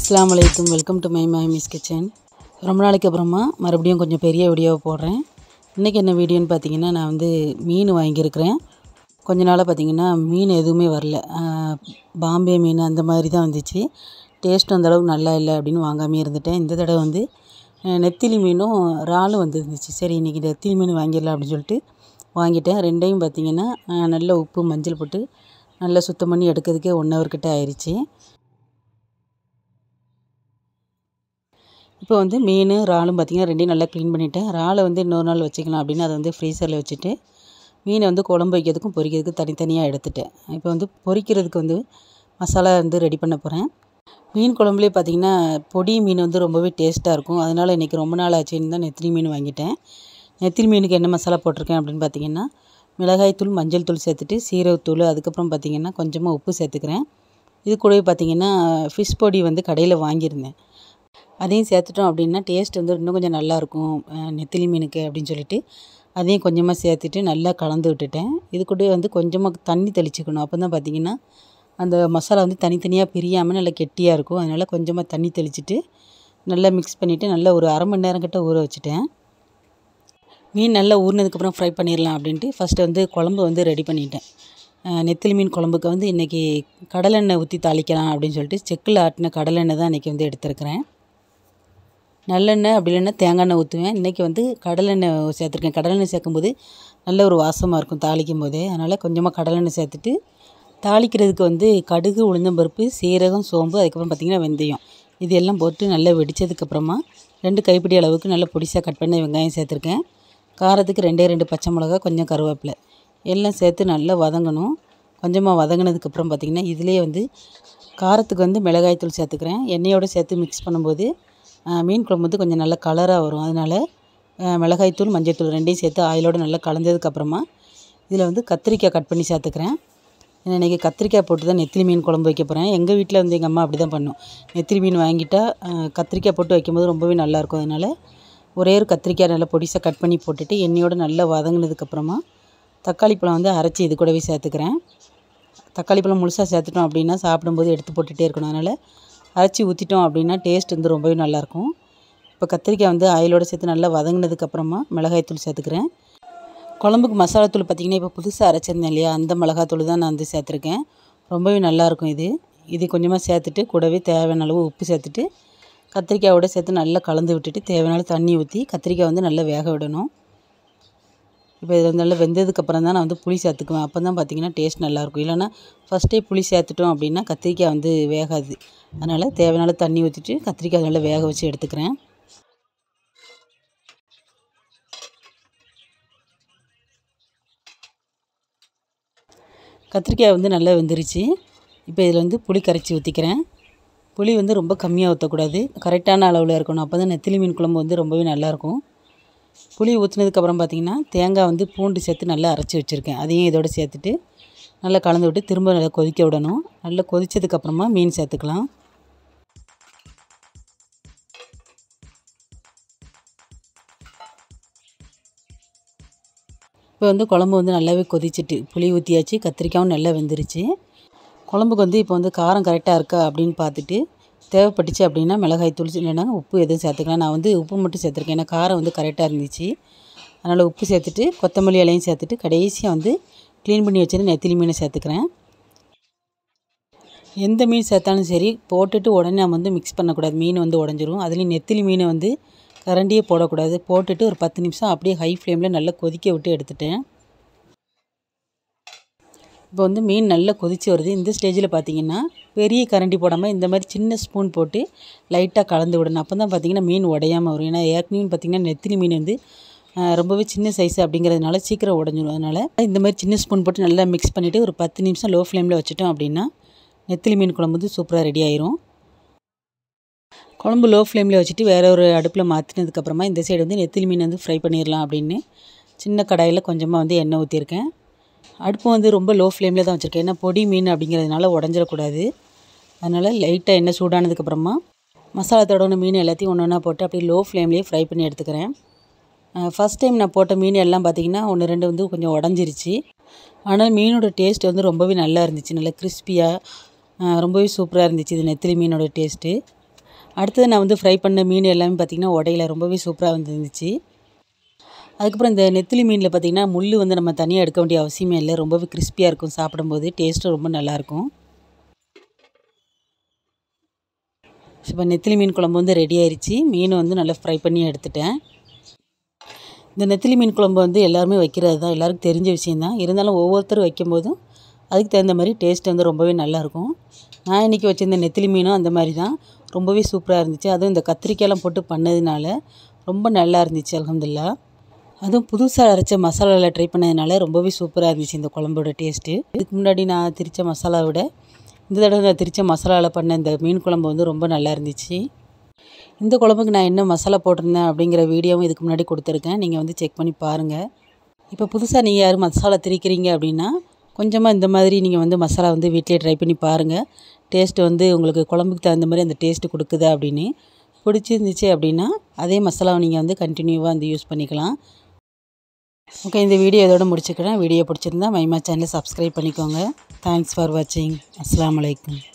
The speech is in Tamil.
அஸ்ஸலாமு அலைக்கும் welcome to my mummy's kitchen ரொம்ப நாளைக்கு அப்புறமா மறுபடியும் கொஞ்சம் பெரிய வீடியோவை போடுறேன் இன்றைக்கி என்ன வீடியோன்னு பார்த்தீங்கன்னா நான் வந்து மீன் வாங்கியிருக்கிறேன் கொஞ்ச நாளாக பார்த்தீங்கன்னா மீன் எதுவுமே வரல ஆஹ், பாம்பே மீன் அந்த மாதிரி தான் வந்துச்சு டேஸ்ட் அந்த அளவுக்கு நல்லா இல்லை அப்படின்னு வாங்காமே இருந்துட்டேன் இந்த தடவை வந்து ஆஹ், நெத்திலி மீனும் இறாலும் வந்துருந்துச்சு சரி இன்றைக்கி நெத்திலி மீன் வாங்கிடலாம் அப்படின்னு சொல்லிட்டு வாங்கிட்டேன் ரெண்டையும் பார்த்தீங்கன்னா ஆஹ், நல்ல உப்பு மஞ்சள் போட்டு நல்லா சுத்தம் பண்ணி எடுக்கிறதுக்கே ஒன் ஹவர் கிட்ட ஆயிடுச்சு இப்போ வந்து மீன் இறாலும் பார்த்திங்கன்னா ரெண்டையும் நல்லா க்ளீன் பண்ணிவிட்டேன் இறாலை வந்து இன்னொரு நாள் வச்சுக்கலாம் அப்படின்னு அதை வந்து ஃப்ரீசரில் வச்சுட்டு மீனை வந்து குழம்பு வைக்கிறதுக்கும் பொரிக்கிறதுக்கும் தனித்தனியாக எடுத்துட்டேன் இப்போ வந்து பொரிக்கிறதுக்கு வந்து மசாலா வந்து ரெடி பண்ண போகிறேன் மீன் குழம்புலேயே பார்த்திங்கன்னா பொடி மீன் வந்து ரொம்பவே டேஸ்ட்டாக இருக்கும் அதனால் இன்றைக்கி ரொம்ப நாள் ஆச்சுன்னு தான் நெத்திலி மீன் வாங்கிட்டேன் நெத்திலி மீனுக்கு என்ன மசாலா போட்டிருக்கேன் அப்படின்னு பார்த்தீங்கன்னா மிளகாய்த்தூள் மஞ்சள் தூள் சேர்த்துட்டு சீரகத்தூள் அதுக்கப்புறம் பார்த்திங்கன்னா கொஞ்சமாக உப்பு சேர்த்துக்கிறேன் இது கூடவே பார்த்திங்கன்னா ஃபிஷ் பொடி வந்து கடையில் வாங்கியிருந்தேன் அதையும் சேர்த்துட்டோம் அப்படின்னா டேஸ்ட் வந்து இன்னும் கொஞ்சம் நல்லாயிருக்கும் நெத்திலி மீனுக்கு அப்படின்னு சொல்லிட்டு அதையும் கொஞ்சமாக சேர்த்துட்டு நல்லா கலந்து விட்டுட்டேன் இது கூட வந்து கொஞ்சமாக தண்ணி தெளிச்சுக்கணும் அப்போ தான் பார்த்தீங்கன்னா அந்த மசாலா வந்து தனித்தனியாக பிரியாமல் நல்லா கெட்டியாக இருக்கும் அதனால் கொஞ்சமாக தண்ணி தெளிச்சிட்டு நல்லா மிக்ஸ் பண்ணிவிட்டு நல்லா ஒரு அரை மணி நேரம் கிட்ட ஊற வச்சுட்டேன் மீன் நல்லா ஊறினதுக்கப்புறம் ஃப்ரை பண்ணிடலாம் அப்படின்ட்டு ஃபஸ்ட்டு வந்து குழம்பு வந்து ரெடி பண்ணிட்டேன் அஹ் நெத்திலி மீன் குழம்புக்கு வந்து இன்றைக்கி கடலெண்ணெய் ஊற்றி தாளிக்கலாம் அப்படின்னு சொல்லிட்டு செக்கில் ஆட்டின கடலெண்ணெய் தான் இன்றைக்கி வந்து எடுத்துருக்கிறேன் நல்லெண்ணெய் அப்படி இல்லைன்னா தேங்காய் எண்ணெய் ஊற்றுவேன் இன்றைக்கி வந்து கடலெண்ணெய் சேர்த்துருக்கேன் கடலெண்ணெய் சேர்க்கும்போது நல்ல ஒரு வாசமாக இருக்கும் தாளிக்கும் போதே அதனால் கொஞ்சமாக கடலெண்ணெய் சேர்த்துட்டு தாளிக்கிறதுக்கு வந்து கடுகு உளுந்தம்பருப்பு சீரகம் சோம்பு அதுக்கப்புறம் பார்த்திங்கன்னா வெந்தயம் இது எல்லாம் போட்டு நல்லா வெடித்ததுக்கப்புறமா ரெண்டு கைப்பிடி அளவுக்கு நல்லா பொடிசாக கட் பண்ண வெங்காயம் சேர்த்துருக்கேன் காரத்துக்கு ரெண்டே ரெண்டு பச்சை மிளகா கொஞ்சம் கருவேப்பிலை எல்லாம் சேர்த்து நல்லா வதங்கணும் கொஞ்சமாக வதங்கினதுக்கப்புறம் பார்த்திங்கன்னா இதிலே வந்து காரத்துக்கு வந்து மிளகாய்த்தூள் சேர்த்துக்கிறேன் எண்ணெயோடு சேர்த்து மிக்ஸ் பண்ணும்போது ஆஹ், மீன் குழம்பு வந்து கொஞ்சம் நல்ல கலராக வரும் அதனால் ஆஹ், மிளகாய்த்தூள் மஞ்சள்தூள் ரெண்டையும் சேர்த்து ஆயிலோடு நல்லா கலந்ததுக்கப்புறமா இதில் வந்து கத்திரிக்காய் கட் பண்ணி சேர்த்துக்கிறேன் ஏன்னா இன்றைக்கி கத்திரிக்காய் போட்டு தான் நெத்திலி மீன் குழம்பு வைக்க போகிறேன் எங்கள் வீட்டில் வந்து எங்கள் அம்மா அப்படி தான் பண்ணும் நெத்திலி மீன் வாங்கிட்டா ஆஹ், கத்திரிக்காய் போட்டு வைக்கும்போது ரொம்பவே நல்லாயிருக்கும் அதனால் ஒரே ஒரு கத்திரிக்காய் நல்லா பொடிசாக கட் பண்ணி போட்டுட்டு எண்ணெயோடு நல்லா வதங்கினதுக்கப்புறமா தக்காளி பழம் வந்து அரைச்சி இது கூடவே சேர்த்துக்கிறேன் தக்காளி பழம் முழுசாக சேர்த்துட்டோம் அப்படின்னா சாப்பிடும்போது எடுத்து போட்டுகிட்டே இருக்கணும் அதனால் அரைச்சி ஊற்றிட்டோம் அப்படின்னா டேஸ்ட் வந்து ரொம்பவே நல்லாயிருக்கும் இப்போ கத்திரிக்காய் வந்து ஆயிலோடு சேர்த்து நல்லா வதங்கினதுக்கப்புறமா மிளகாய்த்தூள் சேர்த்துக்கிறேன் குழம்புக்கு மசாலாத்தூள் பார்த்திங்கன்னா இப்போ புதுசாக அரைச்சிருந்தேன் இல்லையா அந்த மிளகாத்தூள் தான் நான் வந்து சேர்த்துருக்கேன் ரொம்பவே நல்லாயிருக்கும் இது இது கொஞ்சமாக சேர்த்துட்டு கூடவே தேவையான அளவு உப்பு சேர்த்துட்டு கத்திரிக்காயோட சேர்த்து நல்லா கலந்து விட்டுட்டு தேவையான அளவு தண்ணி ஊற்றி கத்திரிக்காய் வந்து நல்லா வேக விடணும் இப்போ இது வந்து நல்லா வெந்ததுக்கப்புறம் தான் நான் வந்து புளி சேர்த்துக்குவேன் அப்போ தான் பார்த்தீங்கன்னா டேஸ்ட் நல்லாயிருக்கும் இல்லைன்னா ஃபஸ்ட்டே புளி சேர்த்துட்டோம் அப்படின்னா கத்திரிக்காய் வந்து வேகாது அதனால் தேவையான அளவு தண்ணி ஊற்றிட்டு கத்திரிக்காய் நல்லா வேக வச்சு எடுத்துக்கிறேன் கத்திரிக்காய் வந்து நல்லா வெந்துருச்சு இப்போ இதில் வந்து புளி கரைச்சி ஊற்றிக்கிறேன் புளி வந்து ரொம்ப கம்மியாக ஊற்றக்கூடாது கரெக்டான அளவில் இருக்கணும் அப்போ தான் நெத்திலி மீன் குழம்பு வந்து ரொம்பவே நல்லாயிருக்கும் புளி ஊற்றினதுக்கப்புறம் பார்த்திங்கன்னா தேங்காய் வந்து பூண்டு சேர்த்து நல்லா அரைச்சி வச்சுருக்கேன் அதையும் இதோட சேர்த்துட்டு நல்லா கலந்து விட்டு திரும்ப நல்லா கொதிக்க விடணும் நல்லா கொதிச்சதுக்கப்புறமா மீன் சேர்த்துக்கலாம் இப்போ வந்து குழம்பு வந்து நல்லாவே கொதிச்சிட்டு புளி ஊற்றியாச்சு கத்திரிக்காயும் நல்லா வெந்துருச்சு குழம்புக்கு வந்து இப்போ வந்து காரம் கரெக்டாக இருக்கா அப்படின்னு பார்த்துட்டு தேவைப்பட்டுச்சு அப்படின்னா மிளகாய் தூள் இல்லைன்னா உப்பு எதுவும் சேர்த்துக்கலாம் நான் வந்து உப்பு மட்டும் சேர்த்துருக்கேன் ஏன்னா காரம் வந்து கரெக்டாக இருந்துச்சு அதனால் உப்பு சேர்த்துட்டு கொத்தமல்லி இலையும் சேர்த்துட்டு கடைசியாக வந்து க்ளீன் பண்ணி வச்சுட்டு நெத்திலி மீனை சேர்த்துக்கிறேன் எந்த மீன் சேர்த்தாலும் சரி போட்டுட்டு உடனே நம்ம வந்து மிக்ஸ் பண்ணக்கூடாது மீன் வந்து உடஞ்சிரும் அதுலேயும் நெத்திலி மீனை வந்து கரண்டியே போடக்கூடாது போட்டுட்டு ஒரு பத்து நிமிஷம் அப்படியே ஹை ஃப்ளேமில் நல்லா கொதிக்க விட்டு எடுத்துட்டேன் இப்போ வந்து மீன் நல்லா கொதிச்சு வருது இந்த ஸ்டேஜில் பார்த்தீங்கன்னா பெரிய கரண்டி போடாமல் இந்த மாதிரி சின்ன ஸ்பூன் போட்டு லைட்டாக கலந்து விடணும் அப்போ தான் பார்த்தீங்கன்னா மீன் உடையாமல் வரும் ஏன்னா ஏற்கனவே பார்த்தீங்கன்னா நெத்திலி மீன் வந்து ஆஹ், ரொம்பவே சின்ன சைஸ் அப்படிங்கிறதுனால சீக்கிரம் உடஞ்சிரும் அதனால் இந்த மாதிரி சின்ன ஸ்பூன் போட்டு நல்லா மிக்ஸ் பண்ணிவிட்டு ஒரு பத்து நிமிஷம் லோ ஃப்ளேமில் வச்சுட்டோம் அப்படின்னா நெத்திலி மீன் குழம்பு வந்து சூப்பராக ரெடி ஆயிரும் குழம்பு லோ ஃப்ளேமில் வச்சுட்டு வேற ஒரு அடுப்பில் மாற்றினதுக்கப்புறமா இந்த சைடு வந்து நெத்திலி மீன் வந்து ஃப்ரை பண்ணிடலாம் அப்படின்னு சின்ன கடாயில் கொஞ்சமாக வந்து எண்ணெய் ஊற்றிருக்கேன் அடுப்பு வந்து ரொம்ப லோ ஃப்ளேமில் தான் வச்சுருக்கேன் ஏன்னா பொடி மீன் அப்படிங்கிறதுனால உடஞ்சிடக்கூடாது அதனால் லைட்டாக எண்ணெய் சூடானதுக்கப்புறமா மசாலா தடவின மீன் எல்லாத்தையும் ஒன்று ஒன்றா போட்டு அப்படியே லோ ஃப்ளேம்லேயே ஃப்ரை பண்ணி எடுத்துக்கிறேன் ஃபஸ்ட் டைம் நான் போட்ட மீன் எல்லாம் பார்த்தீங்கன்னா ஒன்று ரெண்டு வந்து கொஞ்சம் உடஞ்சிருச்சு ஆனால் மீனோட டேஸ்ட் வந்து ரொம்பவே நல்லா இருந்துச்சு நல்லா கிறிஸ்பியாக ரொம்பவே சூப்பராக இருந்துச்சு இது நெத்திலி மீனோட டேஸ்ட்டு அடுத்தது நான் வந்து ஃப்ரை பண்ண மீன் எல்லாமே பார்த்திங்கன்னா உடையில ரொம்பவே சூப்பராக வந்துருந்துச்சு அதுக்கப்புறம் இந்த நெத்திலி மீனில் பார்த்திங்கன்னா முள் வந்து நம்ம தனியாக எடுக்க வேண்டிய அவசியமே இல்லை ரொம்பவே கிறிஸ்பியாக இருக்கும் சாப்பிடும்போது டேஸ்ட்டும் ரொம்ப நல்லாயிருக்கும் இப்போ நெத்திலி மீன் குழம்பு வந்து ரெடி ஆயிடுச்சு மீன் வந்து நல்லா ஃப்ரை பண்ணி எடுத்துட்டேன் இந்த நெத்திலி மீன் குழம்பு வந்து எல்லாருமே வைக்கிறது தான் எல்லாருக்கும் தெரிஞ்ச விஷயந்தான் இருந்தாலும் ஒவ்வொருத்தரும் வைக்கும்போதும் அதுக்கு தகுந்த மாதிரி டேஸ்ட் வந்து ரொம்பவே நல்லாயிருக்கும் நான் இன்றைக்கி வச்சுருந்த நெத்திலி மீனும் அந்த மாதிரி தான் ரொம்பவே சூப்பராக இருந்துச்சு அதுவும் இந்த கத்திரிக்காயெல்லாம் போட்டு பண்ணதுனால ரொம்ப நல்லா இருந்துச்சு அலமதுல்லா அதுவும் புதுசாக அரைச்ச மசாலாவில் ட்ரை பண்ணதுனால ரொம்பவே சூப்பராக இருந்துச்சு இந்த குழம்போட டேஸ்ட்டு இதுக்கு முன்னாடி நான் திரிச்ச மசாலாவை விட இந்த தடவை நான் திரிச்ச மசாலாவில் பண்ண இந்த மீன் குழம்பு வந்து ரொம்ப நல்லா இருந்துச்சு இந்த குழம்புக்கு நான் என்ன மசாலா போட்டிருந்தேன் அப்படிங்கிற வீடியோவும் இதுக்கு முன்னாடி கொடுத்துருக்கேன் நீங்கள் வந்து செக் பண்ணி பாருங்கள் இப்போ புதுசாக நீங்கள் யாரும் மசாலா திரிக்கிறீங்க அப்படின்னா கொஞ்சமாக இந்த மாதிரி நீங்கள் வந்து மசாலா வந்து வீட்டிலே ட்ரை பண்ணி பாருங்கள் டேஸ்ட் வந்து உங்களுக்கு குழம்புக்கு தகுந்த மாதிரி அந்த டேஸ்ட்டு கொடுக்குதா அப்படின்னு பிடிச்சிருந்துச்சு அப்படின்னா அதே மசாலாவை நீங்கள் வந்து கண்டினியூவாக வந்து யூஸ் பண்ணிக்கலாம் ஓகே இந்த வீடியோ இதோட முடிச்சுக்கிறேன் வீடியோ பிடிச்சிருந்தா மைமா சேனலை சப்ஸ்கிரைப் பண்ணிக்கோங்க தேங்க்ஸ் ஃபார் வாட்சிங் அஸ்லாம் வலைக்கம்